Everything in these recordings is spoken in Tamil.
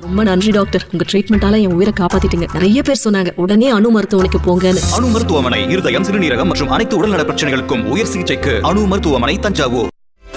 ரொம்ப நன்றி டாக்டர் உங்க ட்ரீட்மெண்டால என் உயிரை காப்பாத்திட்டீங்க நிறைய பேர் சொன்னாங்க உடனே அணு மருத்துவமனைக்கு போங்கன்னு அணு மருத்துவமனை இருதயம் சிறுநீரகம் மற்றும் அனைத்து உடல்நல பிரச்சனைகளுக்கும் உயர் சிகிச்சைக்கு அணு மருத்துவமனை தஞ்சாவூர்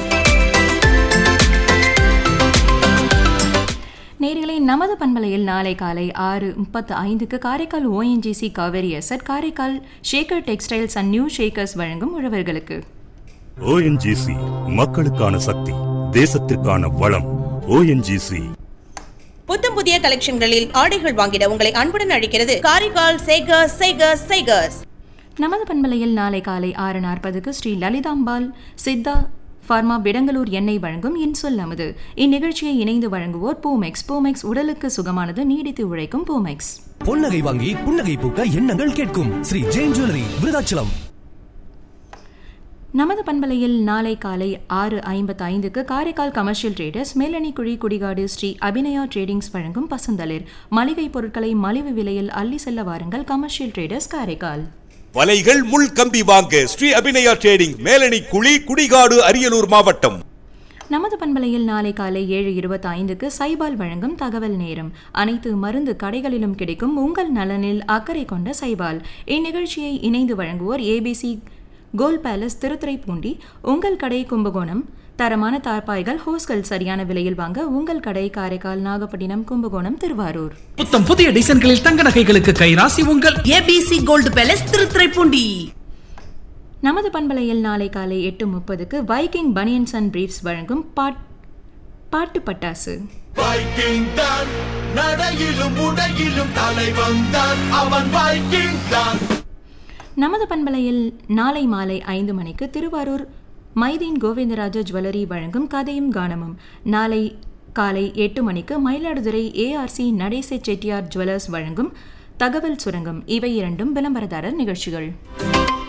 நேர்களை நமது பண்பலையில் நாளை காலை ஆறு முப்பத்து ஐந்துக்கு Karaikal ONGC Kaveri Z Karaikal Shekar textiles and new shakers வழங்கும் உழவர்களுக்கு ஓஎன்ஜிசி மக்களுக்கான சக்தி தேசத்திற்கான வளம் ஓஎன்ஜிசி புத்தம் புதிய கலெக்ஷன்களில் ஆடைகள் வாங்கிட உங்களை அன்புடன் அழைக்கிறது காரைக்கால் சேகர்ஸ் சேகர்ஸ் சேகர்ஸ் நமது பண்பலையில் நாளை காலை ஆறு நாற்பதுக்கு ஸ்ரீ லலிதாம்பாள் சித்தா ஃபார்மா விடங்கலூர் எண்ணெய் வழங்கும் இன்சொல் நமது இந்நிகழ்ச்சியை இணைந்து வழங்குவோர் பூமெக்ஸ் பூமெக்ஸ் உடலுக்கு சுகமானது நீடித்து உழைக்கும் பூமெக்ஸ் பொன்னகை வாங்கி புன்னகை பூக்க எண்ணங்கள் கேட்கும் ஸ்ரீ ஜெயின் ஜுவல்லரி விருதாச்சலம் நமது பண்பலையில் நாளை காலை ஆறு ஐம்பத்து ஐந்துக்கு Karaikal commercial traders Melanikuzhi Kudikadu Shri Abhinaya tradings வழங்கும் பசந்தளிர் மளிகை பொருட்களை மலிவு விலையில் அள்ளி செல்ல வாருங்கள் கமர்ஷியல் ட்ரேடர்ஸ் காரைக்கால் வலைகள் முள் கம்பி வாங்க ஸ்ரீ அபிநயா ட்ரேடிங் மேலணி குழி குடிகாடு அரியலூர் மாவட்டம் நமது பண்பலையில் நாளை காலை ஏழு இருபத்தி ஐந்துக்கு சைபால் வழங்கும் தகவல் நேரம் அனைத்து மருந்து கடைகளிலும் கிடைக்கும் உங்கள் நலனில் அக்கறை கொண்ட சைபால் இந்நிகழ்ச்சியை இணைந்து வழங்குவோர் ஏபிசி கோல் பேலஸ் திருத்துறைப்பூண்டி உங்கள் கடை கும்பகோணம் தரமான தார்பாய்கள் ஹோஸ்கள் சரியான விலையில் வாங்க உங்கள் கடை காரைக்கால் நாகப்பட்டினம் கும்பகோணம் திருவாரூர் புத்தம் புதிய டிசைன்களில் தங்க நகைகளுக்கு கைராசி உங்கள் ஏபிசி கோல்டு பேலஸ் திருத்துறைப்பூண்டி நமது பண்பலையில் நாளை காலை எட்டு முப்பதுக்கு வைக்கிங் பனியன்ஸ் அண்ட் பிரீஃப்ஸ் வழங்கும் பாட் பாட்டு பட்டாசு வைக்கிங் தான் நடையிலும் உடையிலும் தலைவன் தான் அவன் வைக்கிங் தான் நமது பண்பலையில் நாளை மாலை ஐந்து மணிக்கு திருவாரூர் மைதீன் கோவிந்தராஜ ஜுவல்லரி வழங்கும் கதையும் கானமும் நாளை காலை எட்டு மணிக்கு மயிலாடுதுறை ஏஆர்சி நடேச செட்டியார் ஜுவல்லர்ஸ் வழங்கும் தகவல் சுரங்கம் இவை இரண்டும் விளம்பரதாரர் நிகழ்ச்சிகள்